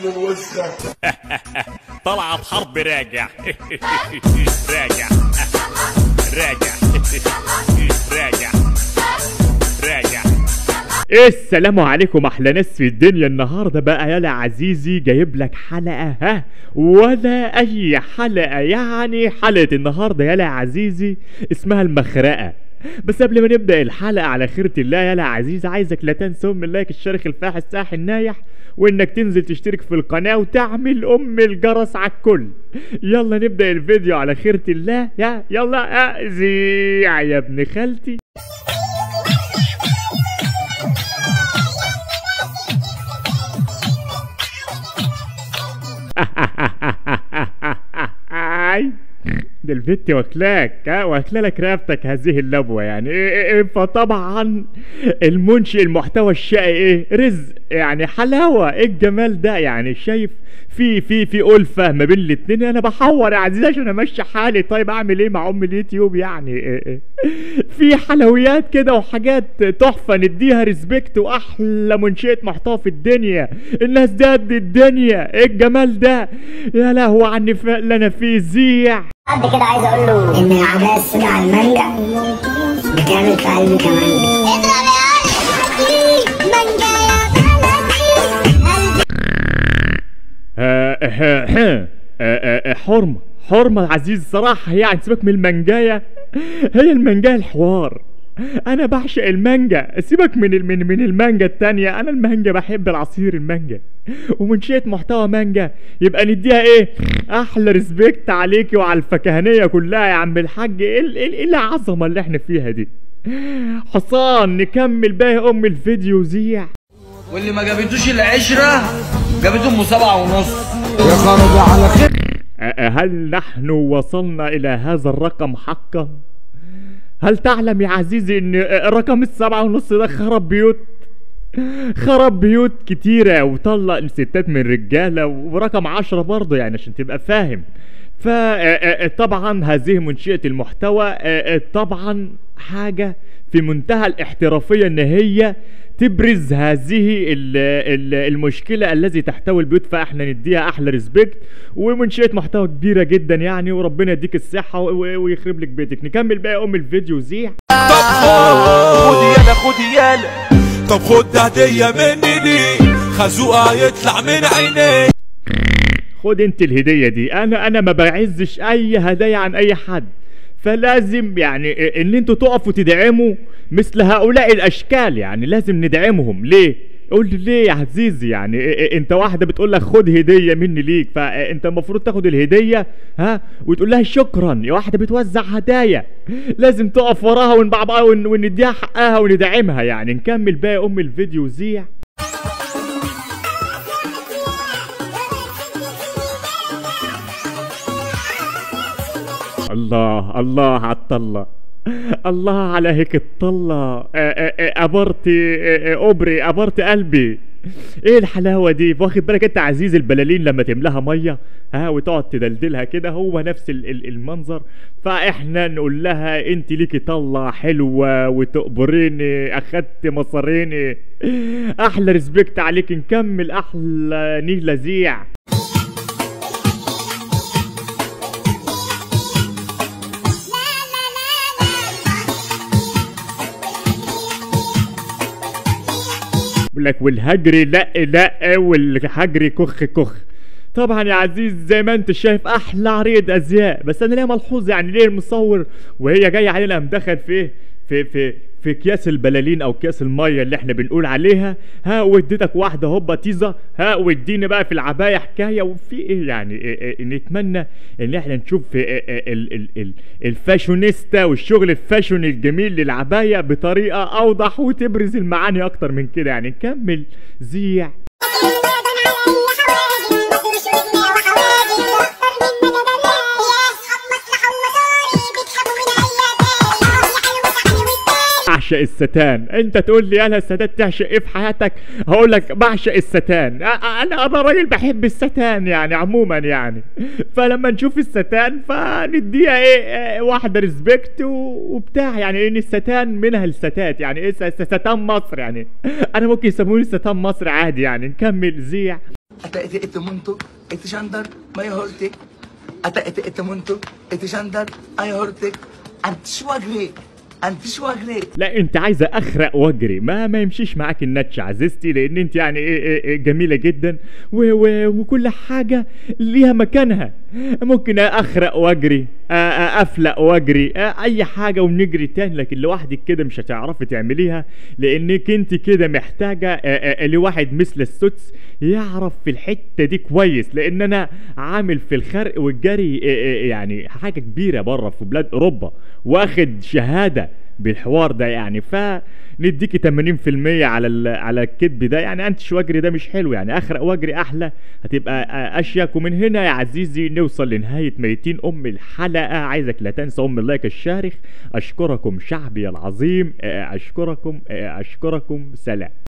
ابن الوسخة طلعت حرب راجع راجع راجع راجع راجع السلام عليكم احلى ناس في الدنيا النهارده بقى يالا عزيزي جايب لك حلقه ها ولا اي حلقه يعني حلقه النهارده يالا عزيزي اسمها المخرقه بس قبل ما نبدا الحلقه على خيرة الله يالا عزيزي عايزك لا تنسى ام اللايك الشارخ الفاح الساح النايح وانك تنزل تشترك في القناه وتعمل ام الجرس على الكل يلا نبدا الفيديو على خيرة الله يا يلا زيع يا ابن خالتي اي ده البت واكلاك ها واكله لك رقبتك هذه اللبوه يعني إيه إيه إيه فطبعا المنشئ المحتوى الشقي ايه رزق يعني حلاوه ايه الجمال ده يعني شايف في في في ألفة ما بين الاتنين انا بحور يا عزيزي عشان امشي حالي طيب اعمل ايه مع ام اليوتيوب يعني إيه إيه في حلويات كده وحاجات تحفه نديها ريسبكت واحلى منشئه محتوى في الدنيا الناس دي قد الدنيا ايه الجمال ده يا لهوي عن النفاق اللي انا فيه زيع حد كده عايز اقول له ان العباية السوداء على المانجا بتعمل في قلبي كمان اضرب يا مانجا آه، آه، آه، آه، آه، حرمة حرمة عزيز صراحة يعني سيبك من المانجاية هي المانجاية الحوار انا بعشق المانجا سيبك من ال- من من المانجا التانية انا المانجا بحب العصير المانجا ومنشئة محتوى مانجا يبقى نديها ايه احلى ريسبكت عليكي وعلى الفكهانية كلها يا عم الحاج ايه ال- ايه إيه العظمة اللي احنا فيها دي حصان نكمل باقي ام الفيديو زيع واللي ما جابتوش العشرة جابت ام سبعة ونص يا خرج على خير أ- هل نحن وصلنا إلى هذا الرقم حقا؟ هل تعلم يا عزيزي ان رقم السبعة ونص ده خرب بيوت خرب بيوت كتيرة وطلق ستات من رجالة ورقم عشرة برضه يعني عشان تبقى فاهم فطبعا هذه منشئة المحتوى آه، آه، طبعا حاجة في منتهى الاحترافية ان هي تبرز هذه ال- ال- المشكلة التي تحتوي البيوت فاحنا نديها احلى ريسبكت ومنشئة محتوى كبيرة جدا يعني وربنا يديك الصحة و- ويخرب لك بيتك نكمل بقى ام الفيديو زيع طب خد يالا خد يالا طب خد هدية مني ليك خازوقة يطلع من عينيك خد انت الهديه دي انا انا ما بعزش اي هدايا عن اي حد فلازم يعني ان انتوا تقفوا تدعموا مثل هؤلاء الاشكال يعني لازم ندعمهم ليه قول لي ليه يا عزيزي يعني إيه- إيه انت واحده بتقول لك خد هديه مني ليك فانت المفروض تاخد الهديه ها وتقول لها شكرا يا واحده بتوزع هدايا لازم تقف وراها ونبعبعها ون- ونديها حقها وندعمها يعني نكمل باقي ام الفيديو زيع الله الله على الطلة الله على هيك الطلة آه، آه، آه، أبرتي آه، آه، أبري أبرتي قلبي ايه الحلاوة دي واخد بالك انت عزيز البلالين لما تملاها مية ها وتقعد تدلدلها كده هو نفس ال- ال- المنظر فاحنا نقول لها انت ليكي طلة حلوة وتقبريني اخدت مصاريني احلى ريسبكت عليك نكمل احلى نيل زيع بقول لك والهجري لا لا والهجري كخ كخ طبعا يا عزيز زي ما انت شايف احلى عريض ازياء بس انا ليا ملحوظ يعني ليه المصور وهي جايه علينا مدخل في في في في اكياس البلالين او اكياس الميه اللي احنا بنقول عليها ها واديتك واحده هوبا تيزا ها واديني بقى في العبايه حكايه وفي ايه يعني إيه إيه نتمنى ان احنا نشوف إيه إيه ال ال ال الفاشونيستا والشغل الفاشوني الجميل للعبايه بطريقه اوضح وتبرز المعاني اكتر من كده يعني نكمل زيع اعشق الستان انت تقول لي انا الستات تعشق ايه في حياتك هقول لك بعشق الستان أ- أ- انا انا راجل بحب الستان يعني عموما يعني فلما نشوف الستان فنديها ايه آه، واحده ريسبكت وبتاع يعني ايه إن الستان منها الستات يعني ايه س- س- ستان مصر يعني انا ممكن يسموني ستان مصر عادي يعني نكمل زيع Ata ete ete muntu, ete şandar, maya hortek. Ata ete ete muntu, ete şandar, maya hortek. Anti şwagre, anti şwagre. لا انت عايزه اخرق واجري ما ما يمشيش معاك النتش عزيزتي لان انت يعني إيه إيه إيه جميله جدا و و وكل حاجه ليها مكانها ممكن اخرق واجري آ- آ- افلق واجري آ، اي حاجه ونجري تاني لكن لوحدك كده مش هتعرفي تعمليها لانك انت كده محتاجه آ- آ- لواحد مثل السدس يعرف في الحته دي كويس لان انا عامل في الخرق والجري آ- آ- يعني حاجه كبيره بره في بلاد اوروبا واخد شهاده بالحوار ده يعني فنديكي 80% على ال- على الكذب ده يعني انت شواجري ده مش حلو يعني اخرق واجري احلى هتبقى آه، اشيك ومن هنا يا عزيزي نوصل لنهايه ميتين ام الحلقه عايزك لا تنسى ام اللايك الشارخ اشكركم شعبي العظيم آه، اشكركم آه، اشكركم سلام